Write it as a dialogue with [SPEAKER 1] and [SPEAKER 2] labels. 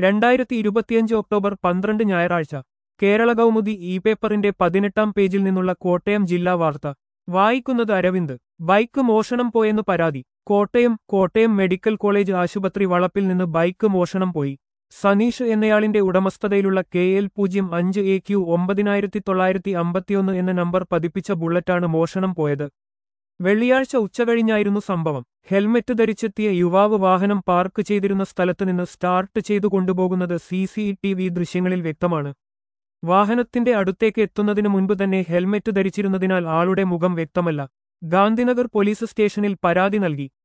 [SPEAKER 1] രണ്ടായിരത്തി ഇരുപത്തിയഞ്ച് ഒക്ടോബർ പന്ത്രണ്ട് ഞായറാഴ്ച കേരള കൗമുദി ഇ പേപ്പറിന്റെ പതിനെട്ടാം പേജിൽ നിന്നുള്ള കോട്ടയം ജില്ലാ വാർത്ത വായിക്കുന്നത് അരവിന്ദ് ബൈക്ക് മോഷണം പോയെന്ന് പരാതി കോട്ടയം കോട്ടയം മെഡിക്കൽ കോളേജ് ആശുപത്രി വളപ്പിൽ നിന്ന് ബൈക്ക് മോഷണം പോയി സനീഷ് എന്നയാളിന്റെ ഉടമസ്ഥതയിലുള്ള കെ എൽ പൂജ്യം അഞ്ച് എ ക്യു ഒമ്പതിനായിരത്തി തൊള്ളായിരത്തി അമ്പത്തിയൊന്ന് എന്ന നമ്പർ പതിപ്പിച്ച ബുള്ളറ്റാണ് മോഷണം പോയത് വെള്ളിയാഴ്ച ഉച്ചകഴിഞ്ഞായിരുന്നു സംഭവം ഹെൽമെറ്റ് ധരിച്ചെത്തിയ യുവാവ് വാഹനം പാർക്ക് ചെയ്തിരുന്ന സ്ഥലത്ത് നിന്ന് സ്റ്റാർട്ട് ചെയ്തു കൊണ്ടുപോകുന്നത് സി സി ടി വി ദൃശ്യങ്ങളിൽ വ്യക്തമാണ് വാഹനത്തിന്റെ അടുത്തേക്ക് എത്തുന്നതിനു മുൻപ് തന്നെ ഹെൽമെറ്റ് ധരിച്ചിരുന്നതിനാൽ ആളുടെ മുഖം വ്യക്തമല്ല ഗാന്ധിനഗർ പോലീസ് സ്റ്റേഷനിൽ പരാതി നൽകി